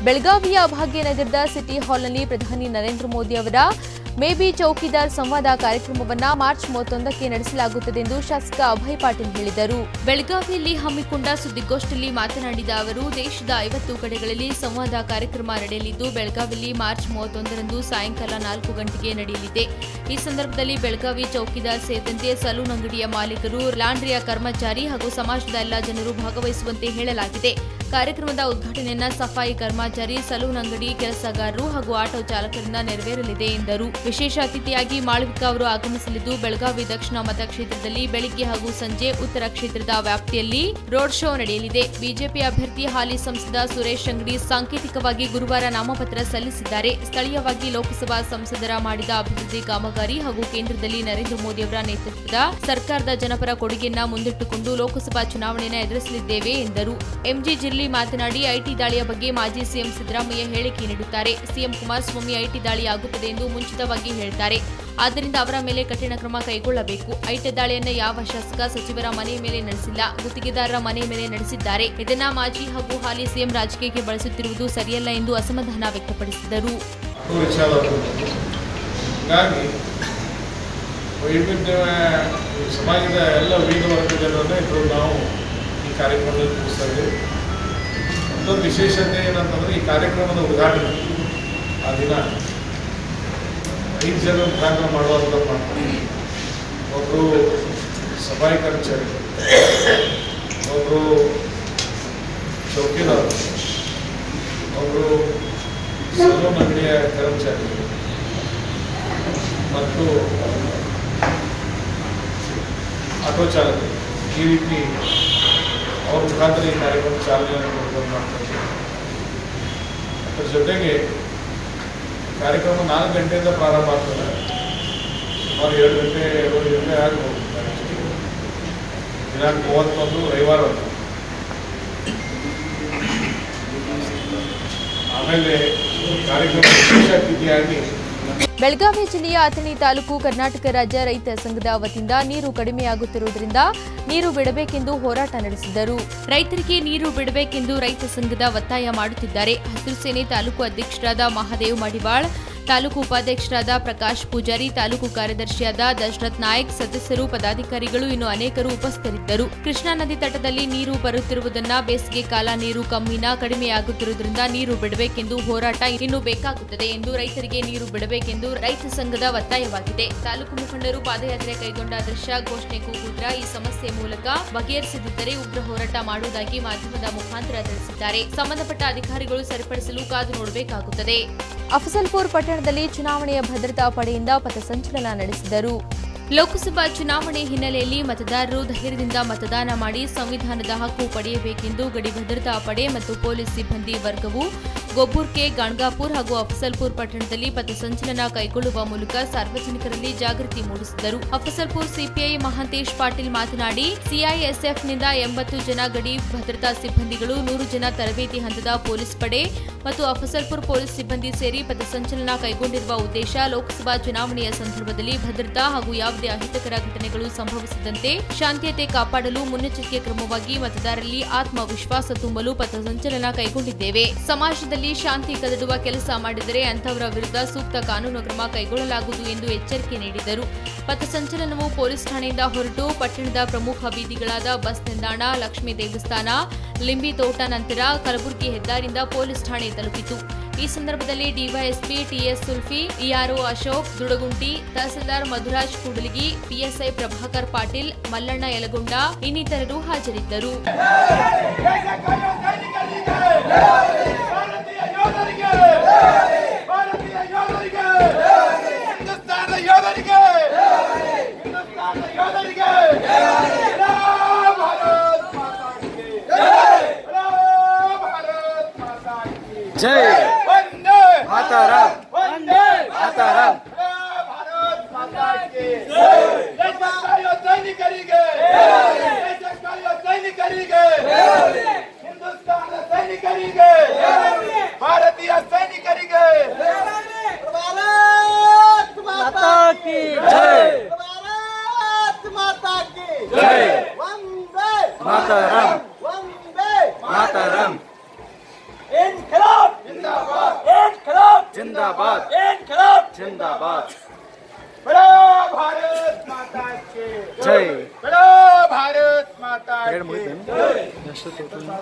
ಬೆಳಗಾವಿಯ ಭಾಗ್ಯನಗರದ ಸಿಟಿ ಹಾಲ್ನಲ್ಲಿ ಪ್ರಧಾನಿ ನರೇಂದ್ರ ಮೋದಿ ಅವರ ಮೇಬಿ ಚೌಕಿದಾರ್ ಸಂವಾದ ಕಾರ್ಯಕ್ರಮವನ್ನ ಮಾರ್ಚ್ ಮೂವತ್ತೊಂದಕ್ಕೆ ನಡೆಸಲಾಗುತ್ತದೆ ಎಂದು ಶಾಸಕ ಅಭಯ್ ಪಾಟೀಲ್ ಹೇಳಿದರು ಬೆಳಗಾವಿಯಲ್ಲಿ ಹಮ್ಮಿಕೊಂಡ ಸುದ್ದಿಗೋಷ್ಠಿಯಲ್ಲಿ ಮಾತನಾಡಿದ ಅವರು ದೇಶದ ಐವತ್ತು ಕಡೆಗಳಲ್ಲಿ ಸಂವಾದ ಕಾರ್ಯಕ್ರಮ ನಡೆಯಲಿದ್ದು ಬೆಳಗಾವಿಯಲ್ಲಿ ಮಾರ್ಚ್ ಮೂವತ್ತೊಂದರಂದು ಸಾಯಂಕಾಲ ನಾಲ್ಕು ಗಂಟೆಗೆ ನಡೆಯಲಿದೆ ಈ ಸಂದರ್ಭದಲ್ಲಿ ಬೆಳಗಾವಿ ಚೌಕಿದಾರ್ ಸೇರಿದಂತೆ ಸಲೂನ್ ಅಂಗಡಿಯ ಮಾಲೀಕರು ಲಾಂಡ್ರಿಯ ಕರ್ಮಚಾರಿ ಹಾಗೂ ಸಮಾಜದ ಎಲ್ಲ ಜನರು ಭಾಗವಹಿಸುವಂತೆ ಹೇಳಲಾಗಿದೆ ಕಾರ್ಯಕ್ರಮದ ಉದ್ಘಾಟನೆಯನ್ನ ಸಫಾಯಿ ಕರ್ಮಚಾರಿ ಸಲೂನ್ ಅಂಗಡಿ ಕೆಲಸಗಾರರು ಹಾಗೂ ಆಟೋ ಚಾಲಕರಿಂದ ನೆರವೇರಲಿದೆ ಎಂದರು ವಿಶೇಷ ಅತಿಥಿಯಾಗಿ ಮಾಳವಿಕಾ ಅವರು ಆಗಮಿಸಲಿದ್ದು ಬೆಳಗಾವಿ ದಕ್ಷಿಣ ಮತಕ್ಷೇತ್ರದಲ್ಲಿ ಬೆಳಿಗ್ಗೆ ಹಾಗೂ ಸಂಜೆ ಉತ್ತರ ಕ್ಷೇತ್ರದ ವ್ಯಾಪ್ತಿಯಲ್ಲಿ ರೋಡ್ ಶೋ ನಡೆಯಲಿದೆ ಬಿಜೆಪಿ ಅಭ್ಯರ್ಥಿ ಹಾಲಿ ಸಂಸದ ಸುರೇಶ್ ಅಂಗಡಿ ಸಾಂಕೇತಿಕವಾಗಿ ಗುರುವಾರ ನಾಮಪತ್ರ ಸಲ್ಲಿಸಿದ್ದಾರೆ ಸ್ಥಳೀಯವಾಗಿ ಲೋಕಸಭಾ ಸಂಸದರ ಮಾಡಿದ ಅಭಿವೃದ್ಧಿ ಕಾಮಗಾರಿ ಹಾಗೂ ಕೇಂದ್ರದಲ್ಲಿ ನರೇಂದ್ರ ಮೋದಿ ಅವರ ನೇತೃತ್ವದ ಸರ್ಕಾರದ ಜನಪರ ಕೊಡುಗೆಯನ್ನ ಮುಂದಿಟ್ಟುಕೊಂಡು ಲೋಕಸಭಾ ಚುನಾವಣೆಯನ್ನು ಎದುರಿಸಲಿದ್ದೇವೆ ಎಂದರು ಎಂಜಿ ಜಿರ್ಲಿ ಮಾತನಾಡಿ ಐಟಿ ದಾಳಿಯ ಬಗ್ಗೆ ಮಾಜಿ ಸಿಎಂ ಸಿದ್ದರಾಮಯ್ಯ ಹೇಳಿಕೆ ನೀಡುತ್ತಾರೆ ಸಿಎಂ ಕುಮಾರಸ್ವಾಮಿ ಐಟಿ ದಾಳಿ ಆಗುತ್ತದೆ ಎಂದು ಮುಂಚಿತವಾಗಿ ಹೇಳ್ತಾರೆ ಆದ್ದರಿಂದ ಅವರ ಮೇಲೆ ಕಠಿಣ ಕ್ರಮ ಕೈಗೊಳ್ಳಬೇಕು ಐಟಿ ದಾಳಿಯನ್ನು ಯಾವ ಶಾಸಕ ಸಚಿವರ ಮನೆ ಮೇಲೆ ನಡೆಸಿಲ್ಲ ಗುತ್ತಿಗೆದಾರರ ಮನೆ ಮೇಲೆ ನಡೆಸಿದ್ದಾರೆ ಇದನ್ನ ಮಾಜಿ ಹಾಗೂ ಹಾಲಿ ಸಿಎಂ ರಾಜಕೀಯಕ್ಕೆ ಬಳಸುತ್ತಿರುವುದು ಸರಿಯಲ್ಲ ಎಂದು ಅಸಮಾಧಾನ ವ್ಯಕ್ತಪಡಿಸಿದರು ವಿಚಾರವಾದಂಥದ್ದು ಹೀಗಾಗಿ ವೈವಿಧ್ಯ ಸಮಾಜದ ಎಲ್ಲ ವಿವಿಧ ವರ್ಗದ ಜನರನ್ನೇ ಇದು ನಾವು ಈ ಕಾರ್ಯಕ್ರಮದಲ್ಲಿ ತಿಳಿಸ್ತಾ ಇದ್ದೀವಿ ಮತ್ತೊಂದು ವಿಶೇಷತೆ ಏನಂತಂದ್ರೆ ಈ ಕಾರ್ಯಕ್ರಮದ ಉದ್ಘಾಟನೆ ಆ ದಿನ ಐದು ಜನ ಮುಖಾಂತರ ಮಾಡುವಂಥ ಮಾಡ್ತಾರೆ ಒಬ್ಬರು ಸಫಾಯಿ ಕರ್ಮಚಾರಿ ಒಬ್ಬರು ಚೌಕಿದಾರ ಒಬ್ಬರು ಸಲೂನ್ ಅಂಗಡಿಯ ಕರ್ಮಚಾರಿ ಮತ್ತು ಆಟೋ ಚಾಲಕರು ಈ ರೀತಿ ಅವ್ರ ಮುಖಾಂತರ ಈ ಕಾರ್ಯಕ್ರಮ ಚಾಲನೆಯನ್ನು ಕೊಡ್ಕೊಂಡು ಮಾಡ್ತಾರೆ ಅದ್ರ ಜೊತೆಗೆ ಕಾರ್ಯಕ್ರಮ ನಾಲ್ಕು ಗಂಟೆಯಿಂದ ಪ್ರಾರಂಭ ಆಗ್ತದೆ ಸುಮಾರು ಏಳು ಗಂಟೆ ಏಳು ಗಂಟೆ ಆಗ್ಬೋದು ದಿನಾಂಕ ಮೂವತ್ತೊಂದು ರವಿವಾರ ಅದು. ಆಮೇಲೆ ಕಾರ್ಯಕ್ರಮ ವಿಶೇಷ ಅತಿಥಿಯಾಗಿ ಬೆಳಗಾವಿ ಜಿಲ್ಲೆಯ ಅಥಣಿ ತಾಲೂಕು ಕರ್ನಾಟಕ ರಾಜ್ಯ ರೈತ ಸಂಘದ ವತಿಯಿಂದ ನೀರು ಕಡಿಮೆಯಾಗುತ್ತಿರುವುದರಿಂದ ನೀರು ಬಿಡಬೇಕೆಂದು ಹೋರಾಟ ನಡೆಸಿದರು ರೈತರಿಗೆ ನೀರು ಬಿಡಬೇಕೆಂದು ರೈತ ಸಂಘದ ಒತ್ತಾಯ ಮಾಡುತ್ತಿದ್ದಾರೆ ಹಸಿರು ಸೇನೆ ತಾಲೂಕು ಅಧ್ಯಕ್ಷರಾದ ಮಹಾದೇವ್ ಮಡಿವಾಳ್ ತಾಲೂಕು ಉಪಾಧ್ಯಕ್ಷರಾದ ಪ್ರಕಾಶ್ ಪೂಜಾರಿ ತಾಲೂಕು ಕಾರ್ಯದರ್ಶಿಯಾದ ದಶರಥ್ ನಾಯಕ್ ಸದಸ್ಯರು ಪದಾಧಿಕಾರಿಗಳು ಇನ್ನು ಅನೇಕರು ಉಪಸ್ಥಿತರಿದ್ದರು ಕೃಷ್ಣಾ ನದಿ ತಟದಲ್ಲಿ ನೀರು ಬರುತ್ತಿರುವುದನ್ನ ಬೇಸಿಗೆ ಕಾಲ ನೀರು ಕಮ್ಮಿನ ಕಡಿಮೆಯಾಗುತ್ತಿರುವುದರಿಂದ ನೀರು ಬಿಡಬೇಕೆಂದು ಹೋರಾಟ ಇನ್ನು ಬೇಕಾಗುತ್ತದೆ ಎಂದು ರೈತರಿಗೆ ನೀರು ಬಿಡಬೇಕೆಂದು ರೈತ ಸಂಘದ ಒತ್ತಾಯವಾಗಿದೆ ತಾಲೂಕು ಮುಖಂಡರು ಪಾದಯಾತ್ರೆ ಕೈಗೊಂಡ ದೃಶ್ಯ ಘೋಷಣೆ ಕೂಗುದ್ರ ಈ ಸಮಸ್ಯೆ ಮೂಲಕ ಬಗೆಹರಿಸದಿದ್ದರೆ ಉಗ್ರ ಹೋರಾಟ ಮಾಡುವುದಾಗಿ ಮಾಧ್ಯಮದ ಮುಖಾಂತರ ತಿಳಿಸಿದ್ದಾರೆ ಸಂಬಂಧಪಟ್ಟ ಅಧಿಕಾರಿಗಳು ಸರಿಪಡಿಸಲು ಕಾದು ನೋಡಬೇಕಾಗುತ್ತದೆ ಅಫಸಲ್ಪುರ್ ಪಟ್ಟಣದಲ್ಲಿ ಚುನಾವಣೆಯ ಭದ್ರತಾ ಪಡೆಯಿಂದ ಪಥಸಂಚಲನ ನಡೆಸಿದರು ಲೋಕಸಭಾ ಚುನಾವಣೆ ಹಿನ್ನೆಲೆಯಲ್ಲಿ ಮತದಾರರು ಧೈರ್ಯದಿಂದ ಮತದಾನ ಮಾಡಿ ಸಂವಿಧಾನದ ಹಕ್ಕು ಪಡೆಯಬೇಕೆಂದು ಗಡಿ ಭದ್ರತಾ ಪಡೆ ಮತ್ತು ಪೊಲೀಸ್ ಸಿಬ್ಬಂದಿ ವರ್ಗವು ಗೊಬ್ಬೂರ್ಕೆ ಗಣಗಾಪುರ್ ಹಾಗೂ ಅಫಸಲ್ಪುರ್ ಪಟ್ಟಣದಲ್ಲಿ ಪಥಸಂಚಲನ ಕೈಗೊಳ್ಳುವ ಮೂಲಕ ಸಾರ್ವಜನಿಕರಲ್ಲಿ ಜಾಗೃತಿ ಮೂಡಿಸಿದರು ಅಫಸಲ್ಪುರ್ ಸಿಪಿಐ ಮಹಾಂತೇಶ್ ಪಾಟೀಲ್ ಮಾತನಾಡಿ ಸಿಐಎಸ್ಎಫ್ನಿಂದ ಎಂಬತ್ತು ಜನ ಗಡಿ ಭದ್ರತಾ ಸಿಬ್ಬಂದಿಗಳು ನೂರು ಜನ ತರಬೇತಿ ಹಂತದ ಪೊಲೀಸ್ ಪಡೆ ಮತ್ತು ಅಫಸಲ್ಪುರ್ ಪೊಲೀಸ್ ಸಿಬ್ಬಂದಿ ಸೇರಿ ಪಥಸಂಚಲನ ಕೈಗೊಂಡಿರುವ ಉದ್ದೇಶ ಲೋಕಸಭಾ ಚುನಾವಣೆಯ ಸಂದರ್ಭದಲ್ಲಿ ಭದ್ರತಾ ಹಾಗೂ ಯಾವುದೇ ಅಹಿತಕರ ಘಟನೆಗಳು ಸಂಭವಿಸದಂತೆ ಶಾಂತಿಯತೆ ಕಾಪಾಡಲು ಮುನ್ನೆಚ್ಚರಿಕೆ ಕ್ರಮವಾಗಿ ಮತದಾರರಲ್ಲಿ ಆತ್ಮವಿಶ್ವಾಸ ತುಂಬಲು ಪಥಸಂಚಲನ ಕೈಗೊಂಡಿದ್ದೇವೆ ಸಮಾಜದಲ್ಲಿ ಶಾಂತಿ ಕದಡುವ ಕೆಲಸ ಮಾಡಿದರೆ ಅಂತವರ ವಿರುದ್ಧ ಸೂಕ್ತ ಕಾನೂನು ಕ್ರಮ ಕೈಗೊಳ್ಳಲಾಗುವುದು ಎಂದು ಎಚ್ಚರಿಕೆ ನೀಡಿದರು ಪಥಸಂಚಲನವು ಪೊಲೀಸ್ ಠಾಣೆಯಿಂದ ಹೊರಟು ಪಟ್ಟಣದ ಪ್ರಮುಖ ಬೀದಿಗಳಾದ ಬಸ್ ನಿಲ್ದಾಣ ಲಕ್ಷ್ಮೀ ದೇವಸ್ಥಾನ ಲಿಂಬಿ ತೋಟ ನಂತರ ಕಲಬುರಗಿ ಹೆದ್ದಾರಿಯಿಂದ ಪೊಲೀಸ್ ಠಾಣೆ ತಲುಪಿತು ಈ ಸಂದರ್ಭದಲ್ಲಿ DYSP TS Sulfi ERO Ashok Dudagunti tahsildar Madhuraj Kudligi PSI Prabhakar Patil Mallanna Yalagonda ಇನ್ನಿತರರು ಹಾಜರಿದ್ದರು ಭಾರತೀಯ ಯೋಧರಿಗೆ ಭಾರತೀಯ ಯೋಧರಿಗೆ ಹಿಂದೂಸ್ತಾನದ ಯೋಧರಿಗೆ ಹಿಂದೂಸ್ತಾನದ ಯೋಧರಿಗೆ ಜೈ ಭಾರತ್ ಮಾತಾ ಕಿ ಜೈ ಭಾರತ್ ಮಾತಾ ಕಿ ಜೈ ವಂದೇ ಮಾತಾರಾಮ್ ವಂದೇ ಮಾತಾರಾಮ್ ಜೈ ಭಾರತ್ ಮಾತಾ ಕಿ ದೇಶ ಕಾಯುವ ಸೈನಿಕರಿಗೆ ದೇಶ ಕಾಯುವ ಸೈನಿಕರಿಗೆ ಹಿಂದೂಸ್ತಾನದ ಸೈನಿಕರಿಗೆ ಭಾರತೀಯ ಸೈನಿಕರಿಗೆ ಭಾರತ್ ಮಾತಾ ಕಿ ಜೈ ಭಾರತ್ ಮಾತಾ ಕಿ ಜೈ ವಂದೇ ಮಾತಾರಾಮ್ ವಂದೇ ಮಾತಾರಾಮ್ ಇನ್ಕಿಲಾಬ್ जिंदाबाद इनकलाब जिंदाबाद बोलो भारत माता की जय बोलो भारत माता ಎರಡು की ಮುಗಿತೇನು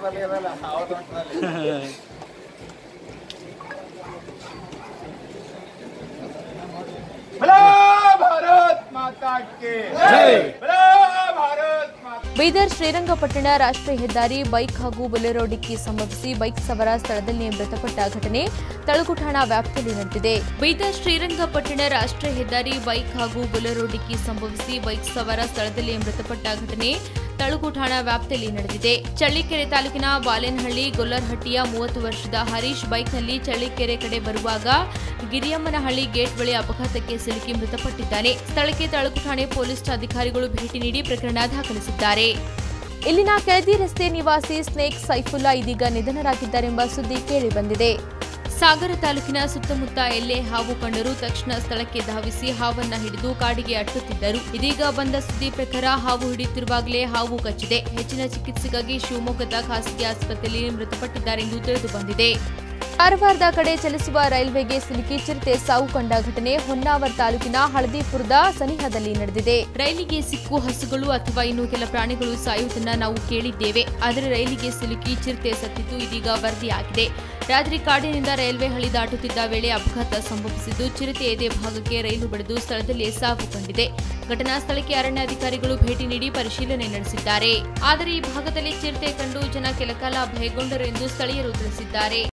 बोलो भारत माता की जय बोलो भारत माता ಬೀದರ್ ಶ್ರೀರಂಗಪಟ್ಟಣ ರಾಷ್ಟ್ರೀಯ ಹೆದ್ದಾರಿ ಬೈಕ್ ಹಾಗೂ ಬೊಲೆರೋ ಡಿಕ್ಕಿ ಸಂಭವಿಸಿ ಬೈಕ್ ಸವಾರ ಸ್ಥಳದಲ್ಲೇ ಮೃತಪಟ್ಟ ಘಟನೆ ತಳಕು ಠಾಣಾ ವ್ಯಾಪ್ತಿಯಲ್ಲಿ ನಡೆದಿದೆ ಬೀದರ್ ಶ್ರೀರಂಗಪಟ್ಟಣ ರಾಷ್ಟ್ರೀಯ ಹೆದ್ದಾರಿ ಬೈಕ್ ಹಾಗೂ ಬೊಲೆರೋ ಡಿಕ್ಕಿ ಸಂಭವಿಸಿ ಬೈಕ್ ಸವಾರ ಸ್ಥಳದಲ್ಲೇ ಮೃತಪಟ್ಟ ಘಟನೆ ತಳಕು ಠಾಣಾ ವ್ಯಾಪ್ತಿಯಲ್ಲಿ ನಡೆದಿದೆ ಚಳ್ಳಿಕೆರೆ ತಾಲೂಕಿನ ಬಾಲೇನಹಳ್ಳಿ ಗೊಲ್ಲರ್ಹಟ್ಟಿಯ ಮೂವತ್ತು ವರ್ಷದ ಹರೀಶ್ ಬೈಕ್ನಲ್ಲಿ ಚಳ್ಳಿಕೆರೆ ಕಡೆ ಬರುವಾಗ ಗಿರಿಯಮ್ಮನಹಳ್ಳಿ ಗೇಟ್ ಬಳಿ ಅಪಘಾತಕ್ಕೆ ಸಿಲುಕಿ ಮೃತಪಟ್ಟಿದ್ದಾನೆ ಸ್ಥಳಕ್ಕೆ ತಳಕು ಠಾಣೆ ಪೊಲೀಸ್ ಅಧಿಕಾರಿಗಳು ಭೇಟಿ ನೀಡಿ ಪ್ರಕರಣ ದಾಖಲಿಸಿದ್ದಾರೆ ಇಲ್ಲಿನ ಕೆಳದಿ ರಸ್ತೆ ನಿವಾಸಿ ಸ್ನೇಕ್ ಸೈಫುಲ್ಲಾ ಇದೀಗ ನಿಧನರಾಗಿದ್ದಾರೆಂಬ ಸುದ್ದಿ ಕೇಳಿಬಂದಿದೆ ಸಾಗರ ತಾಲೂಕಿನ ಸುತ್ತಮುತ್ತ ಎಲ್ಲೇ ಹಾವು ಕಂಡರೂ ತಕ್ಷಣ ಸ್ಥಳಕ್ಕೆ ಧಾವಿಸಿ ಹಾವನ್ನ ಹಿಡಿದು ಕಾಡಿಗೆ ಅಟ್ಟುತ್ತಿದ್ದರು ಇದೀಗ ಬಂದ ಸುದ್ದಿ ಪ್ರಕಾರ ಹಾವು ಹಿಡಿಯುತ್ತಿರುವಾಗಲೇ ಹಾವು ಕಚ್ಚಿದೆ ಹೆಚ್ಚಿನ ಚಿಕಿತ್ಸೆಗಾಗಿ ಶಿವಮೊಗ್ಗದ ಖಾಸಗಿ ಆಸ್ಪತ್ರೆಯಲ್ಲಿ ಮೃತಪಟ್ಟಿದ್ದಾರೆಂದು ತಿಳಿದು ಬಂದಿದೆ ಕಾರವಾರದ ಕಡೆ ಚಲಿಸುವ ರೈಲ್ವೆಗೆ ಸಿಲುಕಿ ಚಿರತೆ ಸಾವು ಕಂಡ ಘಟನೆ ಹೊನ್ನಾವರ್ ತಾಲೂಕಿನ ಹಳದಿಪುರದ ಸನಿಹದಲ್ಲಿ ನಡೆದಿದೆ ರೈಲಿಗೆ ಸಿಕ್ಕು ಹಸುಗಳು ಅಥವಾ ಇನ್ನು ಕೆಲ ಪ್ರಾಣಿಗಳು ಸಾಯುವುದನ್ನ ನಾವು ಕೇಳಿದ್ದೇವೆ ಆದರೆ ರೈಲಿಗೆ ಸಿಲುಕಿ ಚಿರತೆ ಸತ್ತಿದ್ದು ಇದೀಗ ವರದಿಯಾಗಿದೆ ರಾತ್ರಿ ಕಾಡಿನಿಂದ ರೈಲ್ವೆ ಹಳಿ ದಾಟುತ್ತಿದ್ದ ವೇಳೆ ಅಪಘಾತ ಸಂಭವಿಸಿದ್ದು ಚಿರತೆ ಎದೆ ಭಾಗಕ್ಕೆ ರೈಲು ಬಡಿದು ಸ್ಥಳದಲ್ಲೇ ಸಾವು ಕಂಡಿದೆ ಘಟನಾ ಸ್ಥಳಕ್ಕೆ ಅರಣ್ಯಾಧಿಕಾರಿಗಳು ಭೇಟಿ ನೀಡಿ ಪರಿಶೀಲನೆ ನಡೆಸಿದ್ದಾರೆ ಆದರೆ ಈ ಭಾಗದಲ್ಲಿ ಚಿರತೆ ಕಂಡು ಜನ ಕೆಲಕಾಲ ಭಯಗೊಂಡರು ಎಂದು ಸ್ಥಳೀಯರು ತಿಳಿಸಿದ್ದಾರೆ